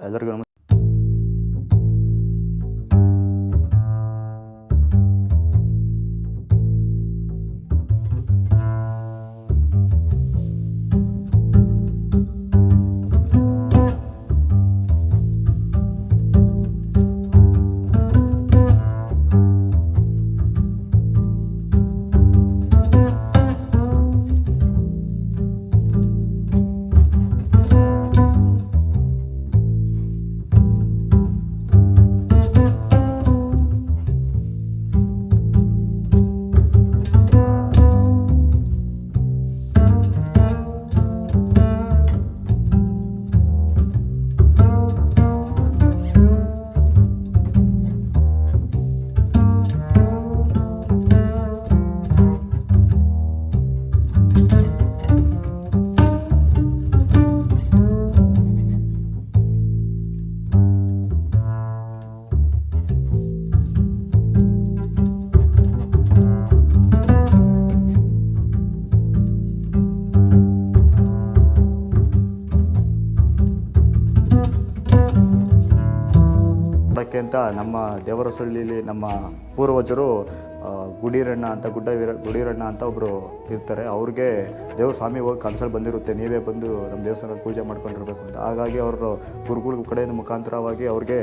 ಎಲ್ಲರಿಗೂ ನಮಸ್ಕಾರ ಅದಕ್ಕೆ ಅಂತ ನಮ್ಮ ದೇವರಸಳ್ಳಿಲಿ ನಮ್ಮ ಪೂರ್ವಜರು ಆ, ಗುಡೀರಣ್ಣ ಅಂತ ಗುಡ್ಡ ವೀರ ಗುಡೀರಣ್ಣ ಅಂತ ಒಬ್ಬರು ಇರ್ತಾರೆ ಅವ್ರಿಗೆ ದೇವ್ರ ಸ್ವಾಮಿ ಹೋಗಿ ಕನ್ಸಲ್ಲಿ ಬಂದಿರುತ್ತೆ ನೀವೇ ಬಂದು ನಮ್ಮ ದೇವಸ್ಥಾನದಲ್ಲಿ ಪೂಜೆ ಮಾಡ್ಕೊಂಡಿರ್ಬೇಕು ಅಂತ ಹಾಗಾಗಿ ಅವರು ಗುರುಗಳ ಕಡೆಯಿಂದ ಮುಖಾಂತರವಾಗಿ ಅವ್ರಿಗೆ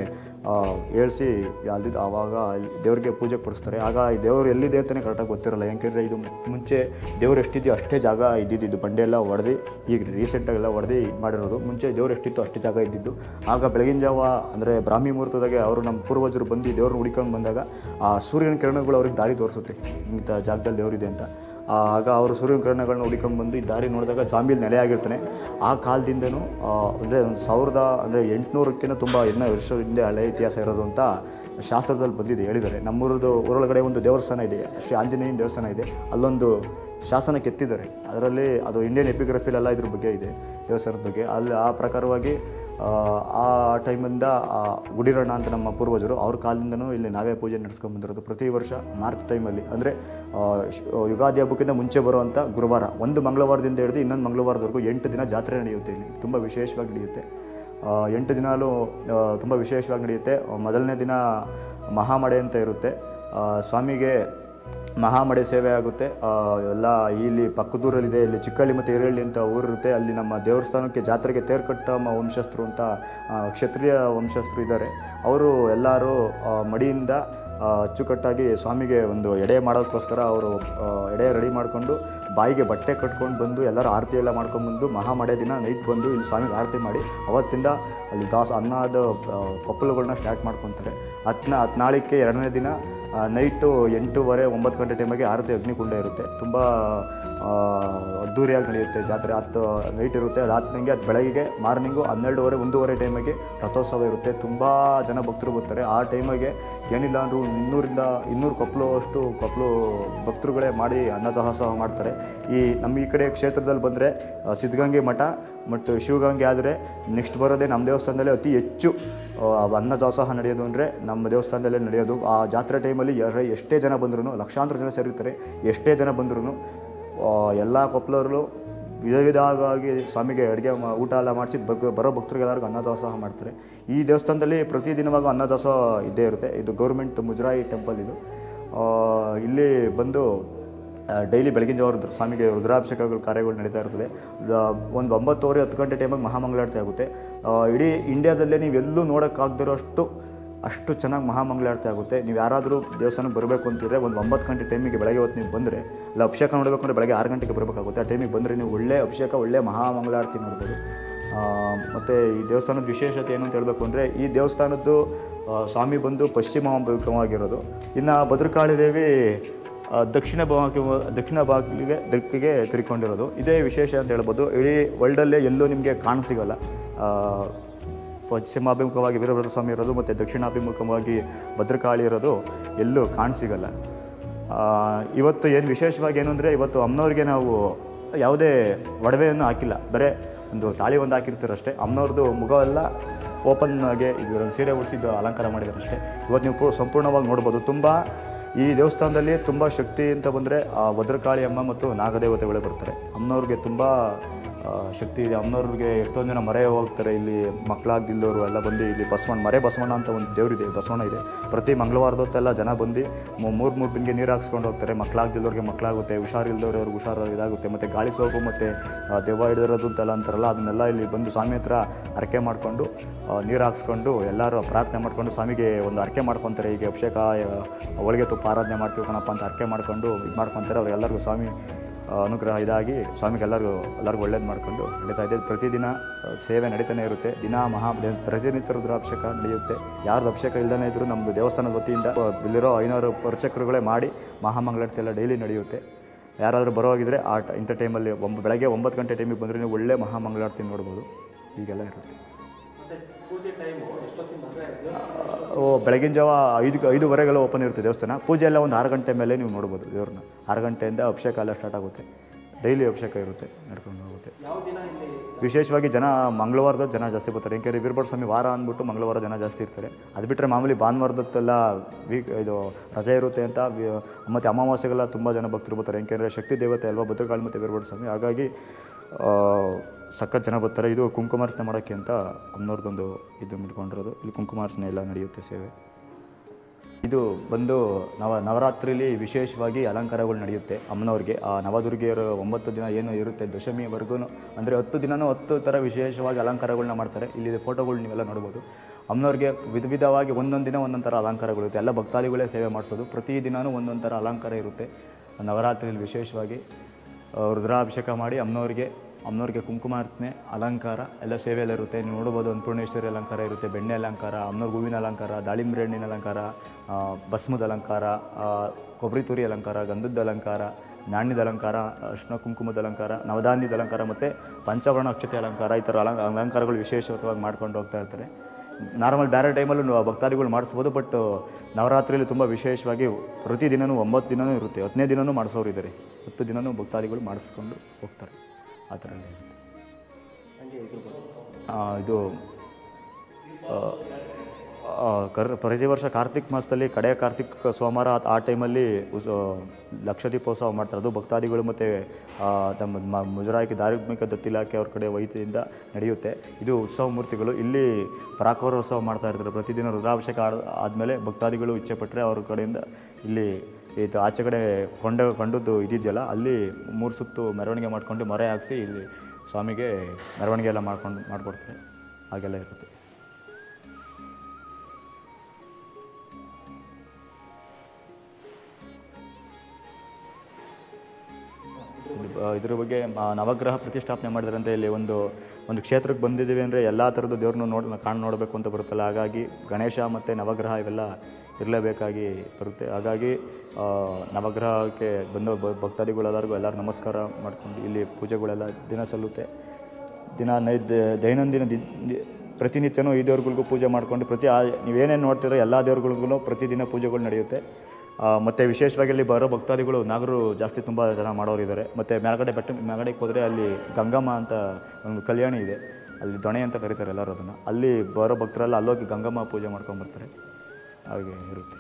ಹೇಳ್ಸಿ ಅಲ್ಲಿ ಆವಾಗ ದೇವ್ರಿಗೆ ಪೂಜೆ ಕೊಡಿಸ್ತಾರೆ ಆಗ ಈ ದೇವ್ರು ಎಲ್ಲಿದೆ ಅಂತಲೇ ಕರೆಕ್ಟಾಗಿ ಗೊತ್ತಿರಲ್ಲ ಯಾಕೆಂದರೆ ಇದು ಮುಂಚೆ ದೇವ್ರು ಎಷ್ಟಿದೆಯೋ ಅಷ್ಟೇ ಜಾಗ ಇದ್ದಿದ್ದು ಬಂಡೆ ಎಲ್ಲ ಹೊಡೆದು ಈಗ ರೀಸೆಂಟಾಗೆಲ್ಲ ಹೊಡೆದು ಮಾಡಿರೋದು ಮುಂಚೆ ದೇವ್ರು ಎಷ್ಟಿತ್ತು ಅಷ್ಟೇ ಜಾಗ ಇದ್ದಿದ್ದು ಆಗ ಬೆಳಗಿನ ಜಾವ ಅಂದರೆ ಬ್ರಾಹ್ಮಿ ಮುಹೂರ್ತದಾಗೆ ಅವರು ನಮ್ಮ ಪೂರ್ವಜರು ಬಂದು ದೇವ್ರನ್ನ ಹುಡ್ಕೊಂಡು ಬಂದಾಗ ಆ ಸೂರ್ಯನ ಕಿರಣಗಳು ಅವ್ರಿಗೆ ದಾರಿ ತೋರಿಸುತ್ತೆ ಇಂಥ ಜಾಗದಲ್ಲಿ ದೇವರಿದೆ ಅಂತ ಆ, ಆಗ ಅವರು ಸೂರ್ಯನ ಕಿರಣಗಳನ್ನ ಹುಡ್ಕೊಂಡು ಬಂದು ಈ ದಾರಿ ನೋಡಿದಾಗ ಜಾಂಬಿಲ್ ನೆಲೆ ಆಗಿರ್ತಾನೆ ಆ ಕಾಲದಿಂದನೂ ಅಂದರೆ ಒಂದು ಸಾವಿರದ ಅಂದರೆ ಎಂಟುನೂರಕ್ಕಿಂತ ತುಂಬ ಎನ್ನ ವರ್ಷ ಹಿಂದೆ ಹಳೆ ಇತಿಹಾಸ ಇರೋದು ಅಂತ ಶಾಸ್ತ್ರದಲ್ಲಿ ಬಂದಿದೆ ಹೇಳಿದ್ದಾರೆ ನಮ್ಮೂರದ್ದು ಊರೊಳಗಡೆ ಒಂದು ದೇವಸ್ಥಾನ ಇದೆ ಶ್ರೀ ಆಂಜನೇಯನ ದೇವಸ್ಥಾನ ಇದೆ ಅಲ್ಲೊಂದು ಶಾಸನ ಕೆತ್ತಿದ್ದಾರೆ ಅದರಲ್ಲಿ ಅದು ಇಂಡಿಯನ್ ಎಪಿಗ್ರಫಿಲೆಲ್ಲ ಇದ್ರ ಬಗ್ಗೆ ಇದೆ ದೇವಸ್ಥಾನದ ಬಗ್ಗೆ ಅಲ್ಲಿ ಆ ಪ್ರಕಾರವಾಗಿ ಆ, ಆ ಟೈಮಿಂದ ಆ ಗುಡಿರಣ್ಣ ಅಂತ ನಮ್ಮ ಪೂರ್ವಜರು ಅವ್ರ ಕಾಲದಿಂದನೂ ಇಲ್ಲಿ ನಾವೇ ಪೂಜೆ ನಡೆಸ್ಕೊಂಡು ಬಂದಿರೋದು ಪ್ರತಿ ವರ್ಷ ಮಾರ್ಚ್ ಟೈಮಲ್ಲಿ ಅಂದರೆ ಯುಗಾದಿ ಹಬ್ಬಕ್ಕಿಂತ ಮುಂಚೆ ಬರುವಂಥ ಗುರುವಾರ ಒಂದು ಮಂಗಳವಾರದಿಂದ ಹಿಡಿದು ಇನ್ನೊಂದು ಮಂಗಳವಾರದವರೆಗೂ ಎಂಟು ದಿನ ಜಾತ್ರೆ ನಡೆಯುತ್ತೆ ಇಲ್ಲಿ ತುಂಬ ವಿಶೇಷವಾಗಿ ನಡೆಯುತ್ತೆ ಆ, ಎಂಟು ದಿನಾಲೂ ತುಂಬ ವಿಶೇಷವಾಗಿ ನಡೆಯುತ್ತೆ ಮೊದಲನೇ ದಿನ ಮಹಾಮಡೆ ಅಂತ ಇರುತ್ತೆ ಆ, ಸ್ವಾಮಿಗೆ ಮಹಾಮಡೆ ಸೇವೆ ಆಗುತ್ತೆ ಆ, ಎಲ್ಲ ಇಲ್ಲಿ ಪಕ್ಕದೂರಲ್ಲಿದೆ ಇಲ್ಲಿ ಚಿಕ್ಕಳ್ಳಿ ಮತ್ತು ಹಿರಳ್ಳಿ ಅಂತ ಊರಿರುತ್ತೆ ಅಲ್ಲಿ ನಮ್ಮ ದೇವಸ್ಥಾನಕ್ಕೆ ಜಾತ್ರೆಗೆ ತೇರ್ಕಟ್ಟ ಮ ವಂಶಸ್ಥರು ಅಂತ ಆ, ಕ್ಷತ್ರಿಯ ವಂಶಸ್ಥರು ಇದ್ದಾರೆ ಅವರು ಎಲ್ಲರೂ ಆ, ಮಡಿಯಿಂದ ಆ, ಅಚ್ಚುಕಟ್ಟಾಗಿ ಸ್ವಾಮಿಗೆ ಒಂದು ಎಡೆ ಮಾಡೋದಕ್ಕೋಸ್ಕರ ಅವರು ಆ, ಎಡೆ ರೆಡಿ ಮಾಡಿಕೊಂಡು ಬಾಯಿಗೆ ಬಟ್ಟೆ ಕಟ್ಕೊಂಡು ಬಂದು ಎಲ್ಲರೂ ಆರತಿ ಎಲ್ಲ ಮಾಡ್ಕೊಂಡ್ಬಂದು ಮಹಾಮಡೆ ದಿನ ನೈಟ್ ಬಂದು ಇಲ್ಲಿ ಸ್ವಾಮಿಗೆ ಆರತಿ ಮಾಡಿ ಅವತ್ತಿಂದ ಅಲ್ಲಿ ದಾಸ ಅನ್ನದ ಆ, ಕೊಪ್ಪಲುಗಳನ್ನ ಸ್ಟಾರ್ಟ್ ಮಾಡ್ಕೊತಾರೆ ಹತ್ತನ ಹತ್ತು ನಾಳಿಕೆ ಎರಡನೇ ದಿನ ಆ, ನೈಟು ಎಂಟೂವರೆ ಒಂಬತ್ತು ಗಂಟೆ ಟೈಮಿಗೆ ಆರತಿ ಅಗ್ನಿಕುಂಡ ಇರುತ್ತೆ ತುಂಬ ಆ, ಅದ್ಧೂರಿಯಾಗಿ ನಡೆಯುತ್ತೆ ಜಾತ್ರೆ ಹತ್ತು ನೈಟ್ ಇರುತ್ತೆ ಅದಾದ್ಮೇಲೆ ಅದು ಬೆಳಗ್ಗೆ ಮಾರ್ನಿಂಗು ಹನ್ನೆರಡುವರೆ ಒಂದೂವರೆ ಟೈಮಿಗೆ ರಥೋತ್ಸವ ಇರುತ್ತೆ ತುಂಬ ಜನ ಭಕ್ತರು ಬರ್ತಾರೆ ಆ ಟೈಮಿಗೆ ಏನಿಲ್ಲ ಅಂದರೂ ಇನ್ನೂರಿಂದ ಇನ್ನೂರು ಕೊಪ್ಪಲು ಅಷ್ಟು ಕೊಪ್ಪಲು ಭಕ್ತರುಗಳೇ ಮಾಡಿ ಅನ್ನದಾಸೋಹ ಮಾಡ್ತಾರೆ ಈ ನಮ್ಮ ಈ ಕಡೆ ಕ್ಷೇತ್ರದಲ್ಲಿ ಬಂದರೆ ಸಿದ್ಧಗಂಗೆ ಮಠ ಮತ್ತು ಶಿವಗಂಗೆ ಆದರೆ ನೆಕ್ಸ್ಟ್ ಬರೋದೇ ನಮ್ಮ ದೇವಸ್ಥಾನದಲ್ಲೇ ಅತಿ ಹೆಚ್ಚು ಆ, ಅನ್ನದಾಸೋಹ ನಡೆಯೋದು ಅಂದರೆ ನಮ್ಮ ದೇವಸ್ಥಾನದಲ್ಲೇ ನಡೆಯೋದು ಆ ಜಾತ್ರೆ ಟೈಮಲ್ಲಿ ಯಾರ ಎಷ್ಟೇ ಜನ ಬಂದ್ರೂ ಲಕ್ಷಾಂತರ ಜನ ಸೇರಿರ್ತಾರೆ ಎಷ್ಟೇ ಜನ ಬಂದ್ರೂ ಎಲ್ಲ ಕೊಪ್ಪಳವರು ವಿಧ ವಿಧವಾಗಿ ಸ್ವಾಮಿಗೆ ಅಡುಗೆ ಮಾ ಊಟ ಎಲ್ಲ ಮಾಡಿಸಿ ಬಗ್ ಬರೋ ಭಕ್ತರಿಗೆ ಎಲ್ಲರಿಗೂ ಅನ್ನದಾಸೋಹ ಮಾಡ್ತಾರೆ ಈ ದೇವಸ್ಥಾನದಲ್ಲಿ ಪ್ರತಿದಿನವಾಗೂ ಅನ್ನದಾಸೋಹ ಇದ್ದೇ ಇರುತ್ತೆ ಇದು ಗೌರ್ಮೆಂಟ್ ಮುಜರಾಯಿ ಟೆಂಪಲ್ ಇದು ಆ, ಇಲ್ಲಿ ಬಂದು ಡೈಲಿ ಬೆಳಗಿನ ಜಾವ ರುದ್ರ ಸ್ವಾಮಿಗೆ ರುದ್ರಾಭಿಷೇಕಗಳು ಕಾರ್ಯಗಳು ನಡೀತಾ ಇರ್ತದೆ ದ- ಒಂದು ಒಂಬತ್ತುವರೆ ಹತ್ತು ಗಂಟೆ ಟೈಮಿಗೆ ಮಹಾಮಂಗಳಾರತಿ ಆಗುತ್ತೆ ಆ, ಇಡೀ ಇಂಡಿಯಾದಲ್ಲೇ ನೀವೆಲ್ಲೂ ನೋಡೋಕ್ಕಾಗದಿರೋಷ್ಟು ಅಷ್ಟು ಚೆನ್ನಾಗಿ ಮಹಾಮಂಗಳಾರತಿ ಆಗುತ್ತೆ ನೀವು ಯಾರಾದರೂ ದೇವಸ್ಥಾನಕ್ಕೆ ಬರಬೇಕು ಅಂತಿದ್ರೆ ಒಂದು ಒಂಬತ್ತು ಗಂಟೆ ಟೈಮಿಗೆ ಬೆಳಗ್ಗೆ ಹೊತ್ತು ನೀವು ಬಂದರೆ ಇಲ್ಲ ಅಭಿಷೇಕ ನೋಡಬೇಕು ಅಂದರೆ ಬೆಳಗ್ಗೆ ಆರು ಗಂಟೆಗೆ ಬರಬೇಕಾಗುತ್ತೆ ಆ ಟೈಮಿಗೆ ಬಂದರೆ ನೀವು ಒಳ್ಳೆ ಅಭಿಷೇಕ ಒಳ್ಳೆ ಮಹಾಮಂಗಳಾರತಿ ನೋಡ್ಬೋದು ಮತ್ತು ಈ ದೇವಸ್ಥಾನದ ವಿಶೇಷತೆ ಏನು ಅಂತ ಹೇಳಬೇಕು ಅಂದರೆ ಈ ದೇವಸ್ಥಾನದ್ದು ಆ, ಸ್ವಾಮಿ ಬಂದು ಪಶ್ಚಿಮಾಭಿಮುಖವಾಗಿರೋದು ಇನ್ನು ಭದ್ರಕಾಳಿ ದೇವಿ ಆ, ದಕ್ಷಿಣ ಭಾಗ ದಕ್ಷಿಣ ಬಾಗಿಲಿಗೆ ದಿಕ್ಕಿಗೆ ತಿರ್ಕೊಂಡಿರೋದು ಇದೇ ವಿಶೇಷ ಅಂತ ಹೇಳ್ಬೋದು ಇಡೀ ವರ್ಲ್ಡಲ್ಲೇ ಎಲ್ಲೂ ನಿಮಗೆ ಕಾಣಸಿಗಲ್ಲ ಆ, ಪಶ್ಚಿಮಾಭಿಮುಖವಾಗಿ ವೀರಭದ್ರ ಸ್ವಾಮಿ ಇರೋದು ಮತ್ತು ದಕ್ಷಿಣಾಭಿಮುಖವಾಗಿ ಭದ್ರಕಾಳಿ ಇರೋದು ಎಲ್ಲೂ ಕಾಣಸಿಗಲ್ಲ ಆ, ಇವತ್ತು ಏನು ವಿಶೇಷವಾಗಿ ಏನು ಅಂದರೆ ಇವತ್ತು ಅಮ್ಮನವ್ರಿಗೆ ನಾವು ಯಾವುದೇ ಒಡವೆಯನ್ನು ಹಾಕಿಲ್ಲ ಬರೀ ಒಂದು ತಾಳಿ ಒಂದು ಹಾಕಿರ್ತಾರೆ ಅಷ್ಟೇ ಅಮ್ಮನವ್ರದ್ದು ಮುಖವೆಲ್ಲ ಓಪನ್ ಆಗಿ ಇವರು ಸೀರೆ ಉಡಿಸಿದ್ದು ಅಲಂಕಾರ ಮಾಡಿದ್ದಾರೆ ಅಷ್ಟೇ ಇವತ್ತು ನೀವು ಪೂ- ಸಂಪೂರ್ಣವಾಗಿ ನೋಡ್ಬೋದು ತುಂಬ ಈ ದೇವಸ್ಥಾನದಲ್ಲಿ ತುಂಬ ಶಕ್ತಿ ಅಂತ ಬಂದರೆ ಭದ್ರಕಾಳಿ ಅಮ್ಮ ಮತ್ತು ನಾಗದೇವತೆಗಳು ಬರ್ತಾರೆ ಅಮ್ಮನವ್ರಿಗೆ ತುಂಬ ಆ, ಶಕ್ತಿ ಇದೆ ಅಮ್ಮನವ್ರಿಗೆ ಎಷ್ಟೊಂದು ಜನ ಮರೆ ಹೋಗ್ತಾರೆ ಇಲ್ಲಿ ಮಕ್ಕಳಾಗ್ದಿಲ್ದವರು ಎಲ್ಲ ಬಂದು ಇಲ್ಲಿ ಬಸವಣ್ಣ ಮರೆ ಬಸವಣ್ಣ ಅಂತ ಒಂದು ದೇವರಿದೆ ಬಸವಣ್ಣ ಇದೆ ಪ್ರತಿ ಮಂಗಳವಾರದೊತ್ತೆಲ್ಲ ಜನ ಬಂದು ಮೂರು ಮೂರು ಬಿನ್ಗೆ ನೀರು ಹಾಕ್ಸ್ಕೊಂಡು ಹೋಗ್ತಾರೆ ಮಕ್ಕಳಾಗ್ದಿಲ್ದವ್ರಿಗೆ ಮಕ್ಕಳಾಗುತ್ತೆ ಹುಷಾರಿಲ್ದವ್ರಿಗೆ ಹುಷಾರು ಇದಾಗುತ್ತೆ ಮತ್ತು ಗಾಳಿ ಸೋಪು ಮತ್ತು ದೆವ್ವ ಹಿಡಿದಿರೋದು ಅಂತೆಲ್ಲ ಅಂತಾರಲ್ಲ ಅದನ್ನೆಲ್ಲ ಇಲ್ಲಿ ಬಂದು ಸ್ವಾಮಿ ಹತ್ರ ಹರಕೆ ಮಾಡಿಕೊಂಡು ನೀರು ಹಾಕ್ಸ್ಕೊಂಡು ಎಲ್ಲರೂ ಪ್ರಾರ್ಥನೆ ಮಾಡ್ಕೊಂಡು ಸ್ವಾಮಿಗೆ ಒಂದು ಹರಕೆ ಮಾಡ್ಕೊತಾರೆ ಈಗ ಅಭಿಷೇಕ ಆ, ಹೋಳಿಗೆ ತುಪ್ಪ ಆರಾಧನೆ ಮಾಡ್ತೀವಿ ಕಣಪ್ಪ ಅಂತ ಹರಕೆ ಮಾಡ್ಕೊಂಡು ಇದು ಮಾಡ್ಕೊತಾರೆ ಅವ್ರಿಗೆಲ್ಲರಿಗೂ ಸ್ವಾಮಿ ಆ, ಅನುಗ್ರಹ ಇದಾಗಿ ಸ್ವಾಮಿಗೆ ಎಲ್ಲರಿಗೂ ಎಲ್ಲರಿಗೂ ಒಳ್ಳೇದು ಮಾಡ್ಕೊಂಡು ನಡೀತಾ ಇದೆ ಪ್ರತಿದಿನ ಆ, ಸೇವೆ ನಡೀತಾನೆ ಇರುತ್ತೆ ದಿನ ಮಹಾ ಪ್ರತಿನಿತ್ಯ ರುದ್ರಾಭಿಷೇಕ ನಡೆಯುತ್ತೆ ಯಾರ್ದು ಅಭಿಷೇಕ ಇಲ್ಲದೇ ಇದ್ದರೂ ನಮ್ಮದು ದೇವಸ್ಥಾನದ ವತಿಯಿಂದ ಆ, ಇಲ್ಲಿರೋ ಐನೂರು ಪರಿಚಕರುಗಳೇ ಮಾಡಿ ಮಹಾಮಂಗಳಾರತಿ ಎಲ್ಲ ಡೈಲಿ ನಡೆಯುತ್ತೆ ಯಾರಾದರೂ ಬರೋಗಿದ್ರೆ ಆ ಟ- ಇಂಥ ಟೈಮಲ್ಲಿ ಒಂಬ ಬೆಳಗ್ಗೆ ಒಂಬತ್ತು ಗಂಟೆ ಟೈಮಿಗೆ ಬಂದರೆ ನೀವು ಒಳ್ಳೆ ಮಹಾಮಂಗಳಾರತಿ ನೋಡ್ಬೋದು ಹೀಗೆಲ್ಲ ಇರುತ್ತೆ ಓ ಬೆಳಗಿನ ಜಾವ ಐದು ಐದುವರೆಗೆಲ್ಲ ಓಪನ್ ಇರುತ್ತೆ ದೇವಸ್ಥಾನ ಪೂಜೆ ಎಲ್ಲ ಒಂದು ಆರು ಗಂಟೆ ಮೇಲೆ ನೀವು ನೋಡ್ಬೋದು ದೇವ್ರನ್ನ ಆರು ಗಂಟೆಯಿಂದ ಅಭಿಷೇಕ ಎಲ್ಲ ಸ್ಟಾರ್ಟ್ ಆಗುತ್ತೆ ಡೈಲಿ ಅಭಿಷೇಕ ಇರುತ್ತೆ ನಡ್ಕೊಂಡು ಹೋಗುತ್ತೆ ವಿಶೇಷವಾಗಿ ಜನ ಮಂಗಳವಾರದ ಜನ ಜಾಸ್ತಿ ಬರ್ತಾರೆ ಏಕೆಂದರೆ ವೀರಭದ್ರ ಸ್ವಾಮಿ ವಾರ ಅಂದ್ಬಿಟ್ಟು ಮಂಗಳವಾರ ಜನ ಜಾಸ್ತಿ ಇರ್ತಾರೆ ಅದು ಬಿಟ್ಟರೆ ಮಾಮೂಲಿ ಭಾನುವಾರದತ್ತೆಲ್ಲ ವೀಕ್ ಇದು ರಜೆ ಇರುತ್ತೆ ಅಂತ ವಿ- ಮತ್ತು ಅಮಾವಾಸ್ಯೆಗೆಲ್ಲ ತುಂಬ ಜನ ಭಕ್ತರು ಬರ್ತಾರೆ ಏಕೆಂದರೆ ಶಕ್ತಿ ದೇವತೆ ಅಲ್ವಾ ಭದ್ರಕಾಳಿ ಮತ್ತು ವೀರಭದ್ರ ಸ್ವಾಮಿ ಹಾಗಾಗಿ ಆ, ಸಖತ್ ಜನ ಬರ್ತಾರೆ ಇದು ಕುಂಕುಮಾರ್ಚನೆ ಮಾಡೋಕ್ಕೆ ಅಂತ ಅಮ್ಮನವ್ರದ್ದೊಂದು ಇದು ಮಾಡ್ಕೊಂಡಿರೋದು ಇಲ್ಲಿ ಕುಂಕುಮಾರ್ಚನೆ ಎಲ್ಲ ನಡೆಯುತ್ತೆ ಸೇವೆ ಇದು ಬಂದು ನವ ನವರಾತ್ರಿಲಿ ವಿಶೇಷವಾಗಿ ಅಲಂಕಾರಗಳು ನಡೆಯುತ್ತೆ ಅಮ್ಮನವ್ರಿಗೆ ಆ ನವದುರ್ಗಿಯರು ಒಂಬತ್ತು ದಿನ ಏನು ಇರುತ್ತೆ ದಶಮಿವರೆಗೂ ಅಂದರೆ ಹತ್ತು ದಿನನೂ ಹತ್ತು ಥರ ವಿಶೇಷವಾಗಿ ಅಲಂಕಾರಗಳನ್ನ ಮಾಡ್ತಾರೆ ಇಲ್ಲಿ ಫೋಟೋಗಳು ನೀವೆಲ್ಲ ನೋಡ್ಬೋದು ಅಮ್ಮನವ್ರಿಗೆ ವಿಧ ವಿಧವಾಗಿ ಒಂದೊಂದು ದಿನ ಒಂದೊಂದು ಥರ ಅಲಂಕಾರಗಳು ಇರುತ್ತೆ ಎಲ್ಲ ಭಕ್ತಾದಿಗಳೇ ಸೇವೆ ಮಾಡಿಸೋದು ಪ್ರತಿ ದಿನವೂ ಒಂದೊಂದು ಥರ ಅಲಂಕಾರ ಇರುತ್ತೆ ನವರಾತ್ರಿಯಲ್ಲಿ ವಿಶೇಷವಾಗಿ ಆ, ರುದ್ರಾಭಿಷೇಕ ಮಾಡಿ ಅಮ್ಮನವ್ರಿಗೆ ಅಮ್ಮನವ್ರಿಗೆ ಕುಂಕುಮಾರ್ಚನೆ ಅಲಂಕಾರ ಎಲ್ಲ ಸೇವೆಯಲ್ಲ ಇರುತ್ತೆ ನೀವು ನೋಡ್ಬೋದು ಅನ್ನಪೂರ್ಣೇಶ್ವರಿ ಅಲಂಕಾರ ಇರುತ್ತೆ ಬೆಣ್ಣೆ ಅಲಂಕಾರ ಅಮ್ಮನವ್ರ ಹೂವಿನ ಅಲಂಕಾರ ದಾಳಿಂಬೆ ಹಣ್ಣಿನ ಅಲಂಕಾರ ಆ, ಭಸ್ಮದ ಅಲಂಕಾರ ಆ, ಕೊಬ್ಬರಿ ತುರಿ ಅಲಂಕಾರ ಗಂಧದ ಅಲಂಕಾರ ನಾಣ್ಯದ ಅಲಂಕಾರ ಅರ್ಶಿನ ಕುಂಕುಮದ ಅಲಂಕಾರ ನವಧಾನ್ಯದ ಅಲಂಕಾರ ಮತ್ತು ಪಂಚವರ್ಣ ಅಕ್ಷತೆ ಅಲಂಕಾರ ಈ ಥರ ಅಲಂಕ ಅಲಂಕಾರಗಳು ವಿಶೇಷವಾಗಿ ಮಾಡ್ಕೊಂಡು ಹೋಗ್ತಾ ಇರ್ತಾರೆ ನಾರ್ಮಲ್ ಬೇರೆ ಟೈಮಲ್ಲೂ ನಾವು ಭಕ್ತಾದಿಗಳು ಮಾಡಿಸ್ಬೋದು ಬಟ್ ನವರಾತ್ರಿಯಲ್ಲಿ ತುಂಬ ವಿಶೇಷವಾಗಿ ಪ್ರತಿದಿನವೂ ಒಂಬತ್ತು ದಿನವೂ ಇರುತ್ತೆ ಹತ್ತನೇ ದಿನವೂ ಮಾಡಿಸೋರು ಇದ್ದಾರೆ ಹತ್ತು ದಿನವೂ ಭಕ್ತಾದಿಗಳು ಮಾಡಿಸ್ಕೊಂಡು ಹೋಗ್ತಾರೆ ಆ ಥರ ಎಲ್ಲ ಇರುತ್ತೆ ಆ, ಇದು ಆ, ಆ, ಕರ್ ಪ್ರತಿ ವರ್ಷ ಕಾರ್ತಿಕ್ ಮಾಸದಲ್ಲಿ ಕಡೆಯ ಕಾರ್ತಿಕ್ ಸೋಮವಾರ ಆ- ಆ ಟೈಮಲ್ಲಿ ಉಸ್- ಲಕ್ಷ ದೀಪೋತ್ಸವ ಮಾಡ್ತಾರೆ ಅದು ಭಕ್ತಾದಿಗಳು ಮತ್ತು ನಮ್ಮ ಮ- ಮುಜರಾಯಿಕೆ ಧಾರ್ಮಿಕ ದತ್ತಿ ಇಲಾಖೆ ಅವ್ರ ಕಡೆ ವೈದ್ಯದಿಂದ ನಡೆಯುತ್ತೆ ಇದು ಉತ್ಸವ ಮೂರ್ತಿಗಳು ಇಲ್ಲಿ ಪರಾಕೋರೋತ್ಸವ ಮಾಡ್ತಾ ಇರ್ತಾರೆ ಪ್ರತಿದಿನ ರುದ್ರಾಭಿಷೇಕ ಆದ ಆದಮೇಲೆ ಭಕ್ತಾದಿಗಳು ಇಚ್ಛೆ ಪಟ್ಟರೆ ಅವ್ರ ಕಡೆಯಿಂದ ಇಲ್ಲಿ ಇದು ಆಚೆ ಕಡೆ ಕೊಂಡ ಕೊಂಡದ್ದು ಇದಿದೆಯಲ್ಲ ಅಲ್ಲಿ ಮೂರು ಸುತ್ತು ಮೆರವಣಿಗೆ ಮಾಡಿಕೊಂಡು ಮರೆ ಹಾಕಿಸಿ ಇಲ್ಲಿ ಸ್ವಾಮಿಗೆ ಮೆರವಣಿಗೆ ಎಲ್ಲ ಮಾಡ್ಕೊಂಡು ಮಾಡಿಕೊಡ್ತಾರೆ ಹಾಗೆಲ್ಲ ಇರುತ್ತೆ ಇದು ಬ- ಇದ್ರ ಬಗ್ಗೆ ಮ- ನವಗ್ರಹ ಪ್ರತಿಷ್ಠಾಪನೆ ಮಾಡಿದ್ರೆ ಅಂದರೆ ಇಲ್ಲಿ ಒಂದು ಒಂದು ಕ್ಷೇತ್ರಕ್ಕೆ ಬಂದಿದ್ದೀವಿ ಅಂದರೆ ಎಲ್ಲ ಥರದ್ದು ದೇವ್ರನ್ನ ನೋಡಿ ಕಾಣ್ ನೋಡಬೇಕು ಅಂತ ಬರುತ್ತಲ್ಲ ಹಾಗಾಗಿ ಗಣೇಶ ಮತ್ತು ನವಗ್ರಹ ಇವೆಲ್ಲ ಇರಲೇಬೇಕಾಗಿ ಬರುತ್ತೆ ಹಾಗಾಗಿ ಆ, ನವಗ್ರಹಕ್ಕೆ ಬಂದ ಬ- ಭಕ್ತಾದಿಗಳು ಎಲ್ಲರಿಗೂ ಎಲ್ಲರೂ ನಮಸ್ಕಾರ ಮಾಡ್ಕೊಂಡು ಇಲ್ಲಿ ಪೂಜೆಗಳೆಲ್ಲ ದಿನ ಸಲ್ಲುತ್ತೆ ದಿನ ನೈದ್ ದೈನಂದಿನ ದಿ ದಿ- ಪ್ರತಿನಿತ್ಯನೂ ಈ ದೇವ್ರುಗಳಿಗೂ ಪೂಜೆ ಮಾಡ್ಕೊಂಡು ಪ್ರತಿ ಆ ನೀವೇನೇನು ನೋಡ್ತೀರೋ ಎಲ್ಲ ದೇವ್ರುಗಳಿಗೂ ಪ್ರತಿದಿನ ಪೂಜೆಗಳು ನಡೆಯುತ್ತೆ ಆ, ಮತ್ತು ವಿಶೇಷವಾಗಿ ಇಲ್ಲಿ ಬರೋ ಭಕ್ತಾದಿಗಳು ನಾಗರು ಜಾಸ್ತಿ ತುಂಬ ಜನ ಮಾಡೋರಿದ್ದಾರೆ ಮತ್ತು ಮೇಲ್ಗಡೆ ಬೆಟ್ಟ ಮೇಲ್ಗಡೆಗೆ ಹೋದರೆ ಅಲ್ಲಿ ಗಂಗಮ್ಮ ಅಂತ ಒಂದು ಕಲ್ಯಾಣಿ ಇದೆ ಅಲ್ಲಿ ದೊಣೆ ಅಂತ ಕರೀತಾರೆ ಎಲ್ಲರೂ ಅದನ್ನು ಅಲ್ಲಿ ಬರೋ ಭಕ್ತರೆಲ್ಲ ಅಲ್ಲೋಗಿ ಗಂಗಮ್ಮ ಪೂಜೆ ಮಾಡ್ಕೊಂಬರ್ತಾರೆ ಹಾಗೆ ಇರುತ್ತೆ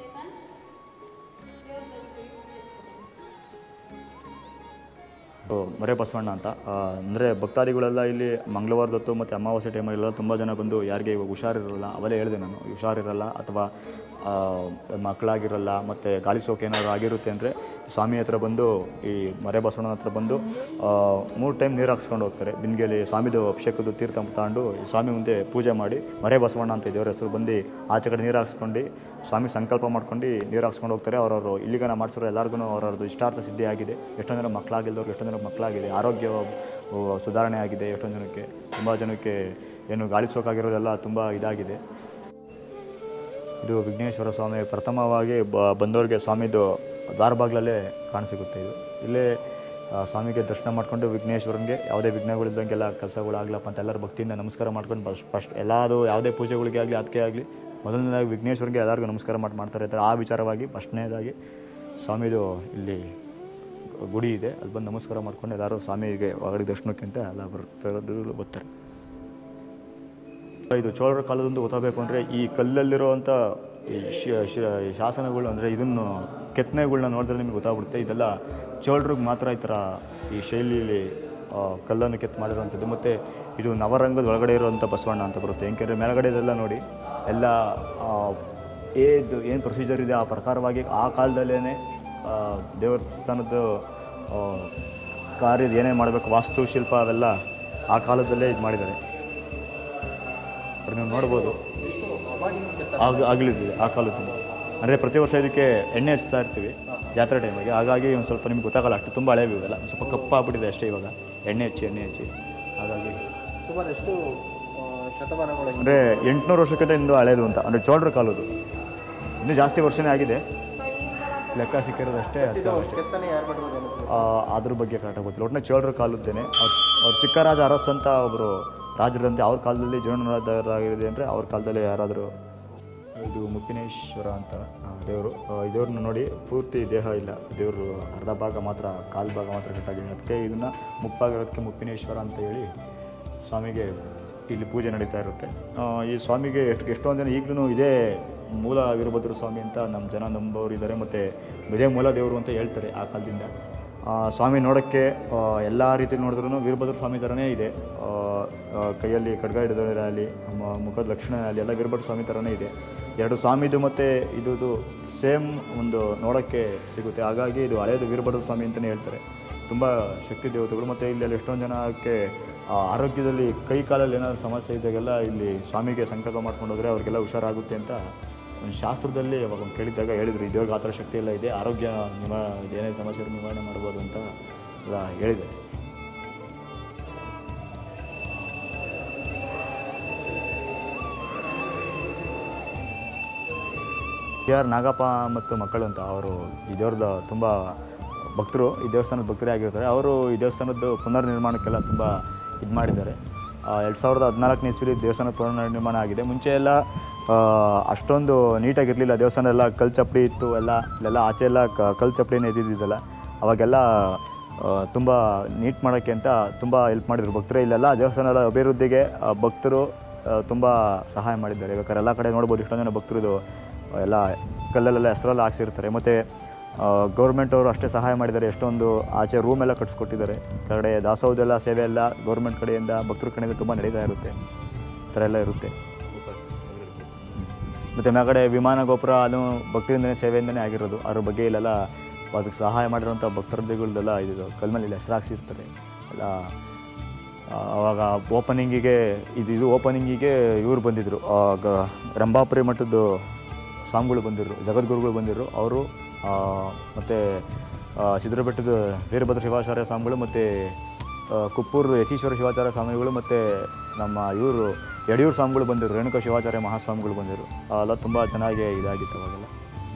ಓ, ಮರೆ ಬಸವಣ್ಣ ಅಂತ ಅಂದರೆ ಭಕ್ತಾದಿಗಳೆಲ್ಲ ಇಲ್ಲಿ ಮಂಗಳವಾರದೊತ್ತು ಮತ್ತು ಅಮಾವಾಸ್ಯೆ ಟೈಮಲ್ಲೆಲ್ಲ ತುಂಬ ಜನ ಬಂದು ಯಾರಿಗೆ ಇವಾಗ ಹುಷಾರಿರಲ್ಲ ಅವಲೇ ಹೇಳಿದೆ ನಾನು ಹುಷಾರಿರಲ್ಲ ಅಥವಾ ಆ, ಮಕ್ಕಳಾಗಿರಲ್ಲ ಮತ್ತು ಗಾಳಿ ಸೋಕೆ ಏನಾದ್ರು ಆಗಿರುತ್ತೆ ಅಂದರೆ ಸ್ವಾಮಿ ಹತ್ರ ಬಂದು ಈ ಮರೆ ಬಸವಣ್ಣನ ಹತ್ರ ಬಂದು ಆ, ಮೂರು ಟೈಮ್ ನೀರು ಹಾಕ್ಸ್ಕೊಂಡು ಹೋಗ್ತಾರೆ ಬಿನ್ಗೆಲಿ ಸ್ವಾಮಿದು ಅಭಿಷೇಕದ ತೀರ್ಥ ತಗೊಂಡು ಈ ಸ್ವಾಮಿ ಮುಂದೆ ಪೂಜೆ ಮಾಡಿ ಮರೆ ಬಸವಣ್ಣ ಅಂತ ದೇವರ ಹೆಸರು ಬಂದು ಆಚೆ ಕಡೆ ನೀರು ಹಾಕ್ಸ್ಕೊಂಡು ಸ್ವಾಮಿ ಸಂಕಲ್ಪ ಮಾಡ್ಕೊಂಡು ನೀರು ಹಾಕ್ಸ್ಕೊಂಡು ಹೋಗ್ತಾರೆ ಅವ್ರವ್ರು ಇಲ್ಲಿಗನ ಮಾಡಿಸಿರೋ ಎಲ್ಲರಿಗೂ ಅವ್ರವ್ರದ್ದು ಇಷ್ಟಾರ್ಥ ಸಿದ್ಧಿ ಆಗಿದೆ ಎಷ್ಟೊಂದು ಜನ ಮಕ್ಕಳಾಗಿಲ್ದವ್ರಿಗೆ ಎಷ್ಟೊಂದು ಜನ ಮಕ್ಕಳಾಗಿದೆ ಆರೋಗ್ಯ ಆ, ಸುಧಾರಣೆ ಆಗಿದೆ ಎಷ್ಟೊಂದು ಜನಕ್ಕೆ ತುಂಬ ಜನಕ್ಕೆ ಏನು ಗಾಳಿ ಸೋಕಾಗಿರೋದೆಲ್ಲ ತುಂಬ ಇದಾಗಿದೆ ಇದು ವಿಘ್ನೇಶ್ವರ ಸ್ವಾಮಿ ಪ್ರಥಮವಾಗಿ ಬ ಬಂದವರಿಗೆ ಸ್ವಾಮಿದು ದ್ವಾರಬಾಗ್ಲಲ್ಲೇ ಕಾಣಸಿಗುತ್ತೆ ಇದು ಇಲ್ಲೇ ಆ, ಸ್ವಾಮಿಗೆ ದರ್ಶನ ಮಾಡಿಕೊಂಡು ವಿಘ್ನೇಶ್ವರನಿಗೆ ಯಾವುದೇ ವಿಘ್ನಗಳಿದ್ದಂಗೆಲ್ಲ ಕೆಲಸಗಳಾಗ್ಲಪ್ಪ ಅಂತ ಎಲ್ಲರೂ ಭಕ್ತಿಯಿಂದ ನಮಸ್ಕಾರ ಮಾಡ್ಕೊಂಡು ಫಸ್ಟ್ ಫಸ್ಟ್ ಎಲ್ಲರೂ ಯಾವುದೇ ಪೂಜೆಗಳಿಗೆ ಆಗಲಿ ಅದಕ್ಕೆ ಆಗಲಿ ಮೊದಲನೇದಾಗಿ ವಿಘ್ನೇಶ್ವರನಿಗೆ ಎಲ್ಲರಿಗೂ ನಮಸ್ಕಾರ ಮಾಡಿ ಮಾಡ್ತಾರೆ ಇರ್ತಾರೆ ಆ ವಿಚಾರವಾಗಿ ಫಸ್ಟ್ನೇದಾಗಿ ಸ್ವಾಮಿದು ಇಲ್ಲಿ ಗುಡಿ ಇದೆ ಅಲ್ಲಿ ಬಂದು ನಮಸ್ಕಾರ ಮಾಡ್ಕೊಂಡು ಎಲ್ಲರೂ ಸ್ವಾಮಿಗೆ ಒಳಗಡೆ ದರ್ಶನಕ್ಕೆ ಅಂತ ಎಲ್ಲ ಬರ್ತಾರೆ ಬರ್ತಾರೆ ಇದು ಚೋಳರ ಕಾಲದಿಂದ ಗೊತ್ತಾಗಬೇಕು ಅಂದರೆ ಈ ಕಲ್ಲಲ್ಲಿರುವಂಥ ಈ ಶ- ಶ- ಈ ಶಾಸನಗಳು ಅಂದರೆ ಇದನ್ನು ಕೆತ್ತನೆಗಳ್ನ ನೋಡಿದ್ರೆ ನಿಮಗೆ ಗೊತ್ತಾಗ್ಬಿಡುತ್ತೆ ಇದೆಲ್ಲ ಚೋಳರಿಗೆ ಮಾತ್ರ ಈ ಥರ ಈ ಶೈಲಿಯಲ್ಲಿ ಆ, ಕಲ್ಲನ್ನು ಕೆತ್ತು ಮಾಡಿರುವಂಥದ್ದು ಮತ್ತು ಇದು ನವರಂಗದ ಒಳಗಡೆ ಇರುವಂಥ ಬಸವಣ್ಣ ಅಂತ ಬರುತ್ತೆ ಏಕೆಂದರೆ ಮೇಲ್ಗಡೆ ಇದೆಲ್ಲ ನೋಡಿ ಎಲ್ಲ ಆ, ಏದು ಏನು ಪ್ರೊಸೀಜರ್ ಇದೆ ಆ ಪ್ರಕಾರವಾಗಿ ಆ ಕಾಲದಲ್ಲೇ ದೇವಸ್ಥಾನದ ಆ, ಕಾರ್ಯದ ಏನೇ ಮಾಡಬೇಕು ವಾಸ್ತುಶಿಲ್ಪ ಅವೆಲ್ಲ ಆ ಕಾಲದಲ್ಲೇ ಇದು ಮಾಡಿದ್ದಾರೆ ನೀವು ನೋಡ್ಬೋದು ಆಗ ಆಗಲಿದೆ ಆ ಕಾಲದಲ್ಲಿ ಅಂದರೆ ಪ್ರತಿ ವರ್ಷ ಇದಕ್ಕೆ ಎಣ್ಣೆ ಹಚ್ತಾ ಇರ್ತೀವಿ ಜಾತ್ರೆ ಟೈಮಿಗೆ ಹಾಗಾಗಿ ಒಂದು ಸ್ವಲ್ಪ ನಿಮ್ಗೆ ಗೊತ್ತಾಗಲ್ಲ ಅಷ್ಟು ತುಂಬ ಹಳೆವು ಇವೆಲ್ಲ ಒಂದು ಸ್ವಲ್ಪ ಕಪ್ಪಾಗ್ಬಿಟ್ಟಿದೆ ಅಷ್ಟೇ ಇವಾಗ ಎಣ್ಣೆ ಹಚ್ಚಿ ಎಣ್ಣೆ ಹಚ್ಚಿ ಹಾಗಾಗಿ ಸುಮಾರು ಎಷ್ಟು ಆ, ಶತಮಾನಗಳ ಹಿಂದೆ ಅಂದರೆ ಎಂಟುನೂರು ವರ್ಷಕ್ಕಿಂತ ಇಂದು ಹಳೇದು ಅಂತ ಅಂದರೆ ಚೋಳರ ಕಾಲದ್ದು ಇನ್ನೂ ಜಾಸ್ತಿ ವರ್ಷನೇ ಆಗಿದೆ ಲೆಕ್ಕ ಸಿಕ್ಕಿರೋದು ಅಷ್ಟೇ ಇದು ಕೆತ್ತನೆ ಯಾರು ಮಾಡಿರೋದು ಏನಂತ ಆ, ಅದ್ರ ಬಗ್ಗೆ ಕರೆಕ್ಟಾಗಿ ಗೊತ್ತಿಲ್ಲ ಒಟ್ಟಿನ ಚೋಳರ ಕಾಲದ್ದೇನೆ ಅವ್ರು ಅವ್ರು ಚಿಕ್ಕರಾಜ ಅರಸ್ ಅಂತ ಒಬ್ಬರು ರಾಜರಂತೆ ಅವ್ರ ಕಾಲದಲ್ಲಿ ಜೀವನರಾಗಿರೋದು ಅಂದರೆ ಅವ್ರ ಕಾಲದಲ್ಲಿ ಯಾರಾದರೂ ಇದು ಮುಪ್ಪಿನೇಶ್ವರ ಅಂತ ದೇವರು ದೇವ್ರನ್ನ ನೋಡಿ ಪೂರ್ತಿ ದೇಹ ಇಲ್ಲ ದೇವರು ಅರ್ಧ ಭಾಗ ಮಾತ್ರ ಕಾಲು ಭಾಗ ಮಾತ್ರ ಕಟ್ಟಾಗಿದೆ ಅದಕ್ಕೆ ಇದನ್ನು ಮುಪ್ಪಾಗಿರೋದಕ್ಕೆ ಮುಪ್ಪಿನೇಶ್ವರ ಅಂತ ಹೇಳಿ ಸ್ವಾಮಿಗೆ ಇಲ್ಲಿ ಪೂಜೆ ನಡೀತಾ ಇರುತ್ತೆ ಆ, ಈ ಸ್ವಾಮಿಗೆ ಎಷ್ಟು ಎಷ್ಟೊಂದು ಜನ ಈಗಲೂ ಇದೇ ಮೂಲ ವೀರಭದ್ರ ಸ್ವಾಮಿ ಅಂತ ನಮ್ಮ ಜನ ನಂಬೋರು ಇದ್ದಾರೆ ಮತ್ತು ಇದೇ ಮೂಲ ದೇವರು ಅಂತ ಹೇಳ್ತಾರೆ ಆ ಕಾಲದಿಂದ ಆ, ಸ್ವಾಮಿ ನೋಡೋಕ್ಕೆ ಎಲ್ಲ ರೀತಿಯಲ್ಲಿ ನೋಡಿದ್ರೂ ವೀರಭದ್ರ ಸ್ವಾಮಿ ಥರನೇ ಇದೆ ಆ, ಆ, ಕೈಯಲ್ಲಿ ಖಡ್ಗ ಹಿಡಿದವರಾಗಲಿ ನಮ್ಮ ಮುಖದ ಲಕ್ಷಣ ಆಗಲಿ ಎಲ್ಲ ವೀರಭದ್ರ ಸ್ವಾಮಿ ಥರನೇ ಇದೆ ಎರಡು ಸ್ವಾಮಿದು ಮತ್ತು ಇದು ಸೇಮ್ ಒಂದು ನೋಡೋಕ್ಕೆ ಸಿಗುತ್ತೆ ಹಾಗಾಗಿ ಇದು ಹಳೆಯದು ವೀರಭದ್ರ ಸ್ವಾಮಿ ಅಂತಲೇ ಹೇಳ್ತಾರೆ ತುಂಬ ಶಕ್ತಿ ದೇವತೆಗಳು ಮತ್ತು ಇಲ್ಲಿ ಎಷ್ಟೊಂದು ಜನಕ್ಕೆ ಆ, ಆರೋಗ್ಯದಲ್ಲಿ ಕೈ ಕಾಲಲ್ಲಿ ಏನಾದರೂ ಸಮಸ್ಯೆ ಇದ್ದಾಗೆಲ್ಲ ಇಲ್ಲಿ ಸ್ವಾಮಿಗೆ ಸಂಕಲ್ಪ ಮಾಡ್ಕೊಂಡು ಹೋದರೆ ಅವ್ರಿಗೆಲ್ಲ ಹುಷಾರಾಗುತ್ತೆ ಅಂತ ಒಂದು ಶಾಸ್ತ್ರದಲ್ಲಿ ಅವಾಗ ಒಂದು ಕೇಳಿದ್ದಾಗ ಹೇಳಿದರು ಇದೇವ್ರಿಗೆ ಆ ಥರ ಶಕ್ತಿ ಎಲ್ಲ ಇದೆ ಆರೋಗ್ಯ ನಿವ ಏನೇ ಸಮಸ್ಯೆ ಇದ್ರೂ ನಿವಾರಣೆ ಮಾಡ್ಬೋದು ಅಂತ ಎಲ್ಲ ಹೇಳಿದೆ ಕೆ ಆರ್ ನಾಗಪ್ಪ ಮತ್ತು ಮಕ್ಕಳು ಅಂತ ಅವರು ಈ ದೇವ್ರದ ತುಂಬ ಭಕ್ತರು ಈ ದೇವಸ್ಥಾನದ ಭಕ್ತರೇ ಆಗಿರ್ತಾರೆ ಅವರು ಈ ದೇವಸ್ಥಾನದ್ದು ಪುನರ್ನಿರ್ಮಾಣಕ್ಕೆಲ್ಲ ತುಂಬ ಇದು ಮಾಡಿದ್ದಾರೆ ಎರಡು ಸಾವಿರದ ಹದಿನಾಲ್ಕನೇ ಇಸ್ವಿಲಿ ದೇವಸ್ಥಾನ ಪುನರ್ನಿರ್ಮಾಣ ಆಗಿದೆ ಮುಂಚೆ ಎಲ್ಲ ಆ, ಅಷ್ಟೊಂದು ನೀಟಾಗಿರಲಿಲ್ಲ ದೇವಸ್ಥಾನ ಎಲ್ಲ ಕಲ್ ಚಪ್ಪಡಿ ಇತ್ತು ಎಲ್ಲ ಇಲ್ಲೆಲ್ಲ ಆಚೆ ಎಲ್ಲ ಕ ಕಲ್ ಚಪ್ಪಡಿನೇ ಇದ್ದಿದ್ದಿದ್ದಲ್ಲ ಅವಾಗೆಲ್ಲ ತುಂಬ ನೀಟ್ ಮಾಡೋಕ್ಕೆ ಅಂತ ತುಂಬ ಹೆಲ್ಪ್ ಮಾಡಿದ್ರು ಭಕ್ತರು ಇಲ್ಲೆಲ್ಲ ದೇವಸ್ಥಾನದ ಅಭಿವೃದ್ಧಿಗೆ ಆ, ಭಕ್ತರು ತುಂಬ ಸಹಾಯ ಮಾಡಿದ್ದಾರೆ ಬೇಕಾದ್ರೆ ಎಲ್ಲ ಕಡೆ ನೋಡ್ಬೋದು ಇಷ್ಟೊಂದು ಜನ ಭಕ್ತರು ಇದು ಎಲ್ಲ ಕಲ್ಲಲ್ಲೆಲ್ಲ ಹೆಸರೆಲ್ಲ ಹಾಕ್ಸಿರ್ತಾರೆ ಮತ್ತು ಗೌರ್ಮೆಂಟ್ ಅವರು ಅಷ್ಟೇ ಸಹಾಯ ಮಾಡಿದ್ದಾರೆ ಎಷ್ಟೊಂದು ಆಚೆ ರೂಮ್ ಎಲ್ಲ ಕಟ್ಸ್ಕೊಟ್ಟಿದ್ದಾರೆ ಕೆಳಗಡೆ ದಾಸೋಹದೆಲ್ಲ ಸೇವೆ ಎಲ್ಲ ಗೌರ್ಮೆಂಟ್ ಕಡೆಯಿಂದ ಭಕ್ತರ ಕಡೆಯಿಂದ ತುಂಬ ನಡೀತಾ ಇರುತ್ತೆ ಈ ಥರ ಎಲ್ಲ ಇರುತ್ತೆ ಮತ್ತು ಮೇಲ್ಗಡೆ ವಿಮಾನ ಗೋಪುರ ಅದು ಭಕ್ತರಿಂದನೇ ಸೇವೆಯಿಂದನೇ ಆಗಿರೋದು ಅದ್ರ ಬಗ್ಗೆ ಇಲ್ಲೆಲ್ಲ ಅದಕ್ಕೆ ಸಹಾಯ ಮಾಡಿರೋಂಥ ಭಕ್ತರದಿಗಳ್ದೆಲ್ಲ ಇದು ಕಲ್ಮಲ್ಲಿ ಹೆಸರು ಹಾಕ್ಸಿರ್ತಾರೆ ಎಲ್ಲ ಆ, ಅವಾಗ ಓಪನಿಂಗಿಗೆ ಇದು ಇದು ಓಪನಿಂಗಿಗೆ ಇವ್ರು ಬಂದಿದ್ದರು ಆಗ ರಂಭಾಪುರಿ ಮಠದ್ದು ಸ್ವಾಮಿಗಳು ಬಂದಿದ್ರು ಜಗದ್ಗುರುಗಳು ಬಂದಿದ್ರು ಅವರು ಮತ್ತು ಸಿದ್ದರಬೆಟ್ಟದ ವೀರಭದ್ರ ಶಿವಾಚಾರ್ಯ ಸ್ವಾಮಿಗಳು ಮತ್ತು ಕುಪ್ಪೂರು ಯತೀಶ್ವರ ಶಿವಾಚಾರ್ಯ ಸ್ವಾಮಿಗಳು ಮತ್ತು ನಮ್ಮ ಇವರು ಯಡಿಯೂರು ಸ್ವಾಮಿಗಳು ಬಂದಿರು ರೇಣುಕಾ ಶಿವಾಚಾರ್ಯ ಮಹಾಸ್ವಾಮಿಗಳು ಬಂದಿರು ಎಲ್ಲ ತುಂಬ ಚೆನ್ನಾಗಿ ಇದಾಗಿತ್ತು ಅವಾಗೆಲ್ಲ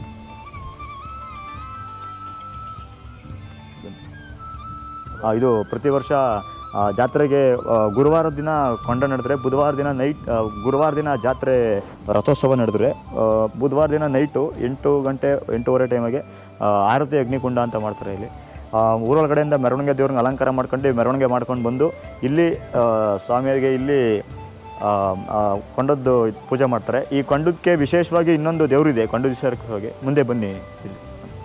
ಆ, ಇದು ಪ್ರತಿ ವರ್ಷ ಆ, ಜಾತ್ರೆಗೆ ಆ, ಗುರುವಾರ ದಿನ ಕೊಂಡ ನಡೆದ್ರೆ ಬುಧವಾರ ದಿನ ನೈಟ್ ಆ, ಗುರುವಾರ ದಿನ ಜಾತ್ರೆ ರಥೋತ್ಸವ ನಡೆದ್ರೆ ಆ, ಬುಧವಾರ ದಿನ ನೈಟು ಎಂಟು ಗಂಟೆ ಎಂಟೂವರೆ ಟೈಮಿಗೆ ಆ, ಆರತಿ ಅಗ್ನಿಕುಂಡ ಅಂತ ಮಾಡ್ತಾರೆ ಇಲ್ಲಿ ಆ, ಊರೊಳಗಡೆಯಿಂದ ಮೆರವಣಿಗೆ ದೇವ್ರಿಗೆ ಅಲಂಕಾರ ಮಾಡ್ಕೊಂಡು ಮೆರವಣಿಗೆ ಮಾಡ್ಕೊಂಡು ಬಂದು ಇಲ್ಲಿ ಆ, ಸ್ವಾಮಿಯರಿಗೆ ಇಲ್ಲಿ ಆ, ಆ, ಕೊಂಡದ್ದು ಪೂಜೆ ಮಾಡ್ತಾರೆ ಈ ಕೊಂಡಕ್ಕೆ ವಿಶೇಷವಾಗಿ ಇನ್ನೊಂದು ದೇವರಿದೆ ಕೊಂಡದೀಶ್ವರಕ್ಕೆ ಮುಂದೆ ಬನ್ನಿ ಇಲ್ಲಿ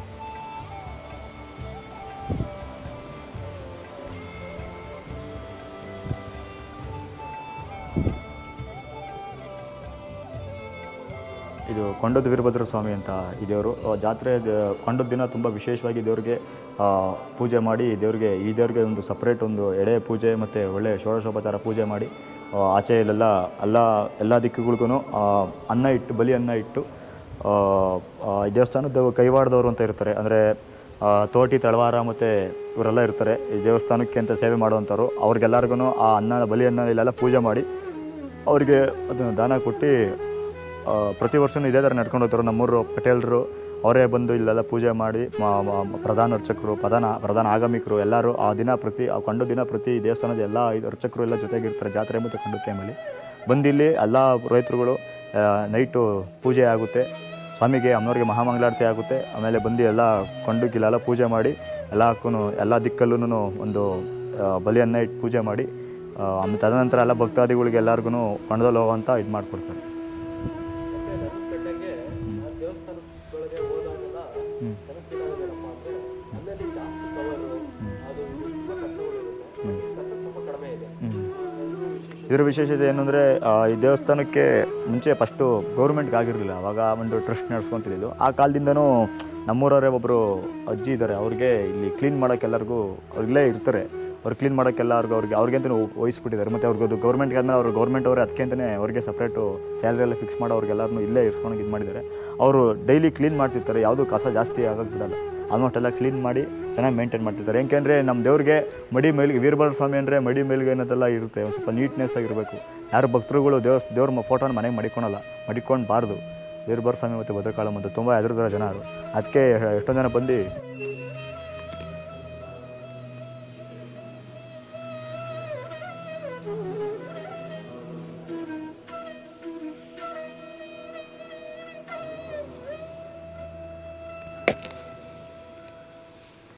ಇದು ಕೊಂಡದ ವೀರಭದ್ರ ಸ್ವಾಮಿ ಅಂತ ಈ ದೇವರು ಆ, ಜಾತ್ರೆ ದ- ಕೊಂಡದ ದಿನ ತುಂಬ ವಿಶೇಷವಾಗಿ ದೇವರಿಗೆ ಆ, ಪೂಜೆ ಮಾಡಿ ದೇವರಿಗೆ ಈ ದೇವರಿಗೆ ಒಂದು ಸಪ್ರೇಟ್ ಒಂದು ಎಡೆ ಪೂಜೆ ಮತ್ತು ಒಳ್ಳೆಯ ಷೋಡಶೋಪಚಾರ ಪೂಜೆ ಮಾಡಿ ಆ, ಆಚೆ ಇಲ್ಲೆಲ್ಲ ಎಲ್ಲ ಎಲ್ಲ ದಿಕ್ಕುಗಳಿಗೂ ಅನ್ನ ಇಟ್ಟು ಬಲಿ ಅನ್ನ ಇಟ್ಟು ಆ, ಆ, ಈ ದೇವಸ್ಥಾನದ ಕೈವಾಡದವರು ಅಂತ ಇರ್ತಾರೆ ಅಂದರೆ ತೋಟಿ ತಳವಾರ ಮತ್ತು ಇವರೆಲ್ಲ ಇರ್ತಾರೆ ಈ ದೇವಸ್ಥಾನಕ್ಕೆ ಅಂತ ಸೇವೆ ಮಾಡುವಂಥವ್ರು ಅವ್ರಿಗೆಲ್ಲರಿಗೂ ಆ ಅನ್ನ ಬಲಿಯನ್ನು ಇಲ್ಲೆಲ್ಲ ಪೂಜೆ ಮಾಡಿ ಅವರಿಗೆ ಅದನ್ನು ದಾನ ಕೊಟ್ಟು ಆ, ಪ್ರತಿ ವರ್ಷವೂ ಇದೇ ಥರ ನಡ್ಕೊಂಡು ಹೋಗ್ತಾರೆ ನಮ್ಮೂರು ಪಟೇಲರು ಅವರೇ ಬಂದು ಇಲ್ಲೆಲ್ಲ ಪೂಜೆ ಮಾಡಿ ಮ- ಮ- ಪ್ರಧಾನ ಅರ್ಚಕರು ಪ್ರಧಾನ ಪ್ರಧಾನ ಆಗಮಿಕರು ಎಲ್ಲರೂ ಆ ದಿನ ಪ್ರತಿ ಆ ಕಂಡು ದಿನ ಪ್ರತಿ ದೇವಸ್ಥಾನದ ಎಲ್ಲ ಐದು ಅರ್ಚಕರು ಎಲ್ಲ ಜೊತೆಗಿರ್ತಾರೆ ಜಾತ್ರೆ ಮತ್ತು ಕಂಡು ಟೈಮಲ್ಲಿ ಬಂದಿಲ್ಲಿ ಎಲ್ಲ ರೈತರುಗಳು ನೈಟು ಪೂಜೆ ಆಗುತ್ತೆ ಸ್ವಾಮಿಗೆ ಅಮ್ಮನವ್ರಿಗೆ ಮಹಾಮಂಗಳಾರತಿ ಆಗುತ್ತೆ ಆಮೇಲೆ ಬಂದು ಎಲ್ಲ ಕೊಂಡಕ್ಕಿಲ್ಲೆಲ್ಲ ಪೂಜೆ ಮಾಡಿ ಎಲ್ಲಕ್ಕೂ ಎಲ್ಲ ದಿಕ್ಕಲ್ಲೂ ಒಂದು ಆ, ಬಲಿಯನ್ನು ಇಟ್ಟು ಪೂಜೆ ಮಾಡಿ ಆ, ಆಮೇಲೆ ತದನಂತರ ಎಲ್ಲ ಭಕ್ತಾದಿಗಳಿಗೆ ಎಲ್ಲರಿಗೂ ಕೊಂಡದಲ್ಲಿ ಹೋಗುವಂಥ ಇದು ಮಾಡಿಕೊಡ್ತಾರೆ ಮತ್ತೆ ನನ್ನ ಕಂಡಂಗೆ ಆ ದೇವಸ್ಥಾನದೊಳಗೆ ಹೋದಾಗೆಲ್ಲ ನನಗೆ feel ಆಗೋದೇನಪ್ಪ ಅಂದ್ರೆ ಅಲ್ಲಲ್ಲಿ ಜಾಸ್ತಿ ಕವರು ಅದು ಇದು ತುಂಬ ಕಸಗಳು ಇರುತ್ತೆ ಕಸ ಇದರ ವಿಶೇಷತೆ ಏನಂದರೆ ಈ ದೇವಸ್ಥಾನಕ್ಕೆ ಮುಂಚೆ ಫಸ್ಟು ಗೌರ್ಮೆಂಟ್ಗೆ ಆಗಿರಲಿಲ್ಲ ಅವಾಗ ಒಂದು ಟ್ರಸ್ಟ್ ನಡೆಸ್ಕೊತಿದ್ದು ಆ ಕಾಲದಿಂದನೂ ನಮ್ಮೂರವರೇ ಒಬ್ಬರು ಅಜ್ಜಿ ಇದ್ದಾರೆ ಅವ್ರಿಗೆ ಇಲ್ಲಿ ಕ್ಲೀನ್ ಮಾಡೋಕ್ಕೆ ಎಲ್ಲರಿಗೂ ಅವ್ರಿಗೇ ಇರ್ತಾರೆ ಅವ್ರು ಕ್ಲೀನ್ ಮಾಡೋಕ್ಕೆಲ್ಲರಿಗೂ ಅವ್ರಿಗೆ ಅವ್ರಿಗಂತಲೂ ವಹಿಸ್ಬಿಟ್ಟಿದ್ದಾರೆ ಮತ್ತು ಅವ್ರಿಗೆ ಗೌರ್ಮೆಂಟ್ಗೆ ಆದಮೇಲೆ ಅವ್ರು ಗೌರ್ಮೆಂಟ್ ಅವರೇ ಅದಕ್ಕೆ ಅಂತಲೇ ಅವ್ರಿಗೆ ಸಪ್ರೇಟು ಸ್ಯಾಲ್ರಿ ಎಲ್ಲ ಫಿಕ್ಸ್ ಮಾಡೋ ಅವ್ರಿಗೆಲ್ಲರನ್ನೂ ಇಲ್ಲೇ ಇರ್ಸ್ಕೊಂಡು ಇದು ಮಾಡಿದ್ದಾರೆ ಅವರು ಡೈಲಿ ಕ್ಲೀನ್ ಮಾಡ್ತಿರ್ತಾರೆ ಯಾವುದೂ ಕಸ ಜಾಸ್ತಿ ಆಗೋಕ್ಕೆ ಬಿಡಲ್ಲ ಆಲ್ಮೋಸ್ಟ್ ಎಲ್ಲ ಕ್ಲೀನ್ ಮಾಡಿ ಚೆನ್ನಾಗಿ ಮೇಂಟೈನ್ ಮಾಡ್ತಿರ್ತಾರೆ ಯಾಕೆಂದರೆ ನಮ್ಮ ದೇವ್ರಿಗೆ ಮಡಿ ಮೇಲ್ಗೆ ವೀರಭದ್ರ ಸ್ವಾಮಿ ಅಂದರೆ ಮಡಿ ಮೇಲ್ಗೆ ಅನ್ನೋದೆಲ್ಲ ಇರುತ್ತೆ ಒಂದು ಸ್ವಲ್ಪ ನೀಟ್ನೆಸ್ ಆಗಿರಬೇಕು ಯಾರು ಭಕ್ತರುಗಳು ದೇವಸ್ ದೇವ್ರ ಫೋಟೋನ ಮನೆಗೆ ಮಡಿಕೊಳಲ್ಲ ಮಡಿಕೊಳ್ಬಾರ್ದು ವೀರಭದ್ರ ಸ್ವಾಮಿ ಮತ್ತು ಭದ್ರಕಾಳಮ್ಮ ಅಂತ ತುಂಬ ಹೆದರ್ತಾರೆ ಜನರು ಅದಕ್ಕೆ ಎಷ್ಟೊಂದು ಜನ ಬಂದು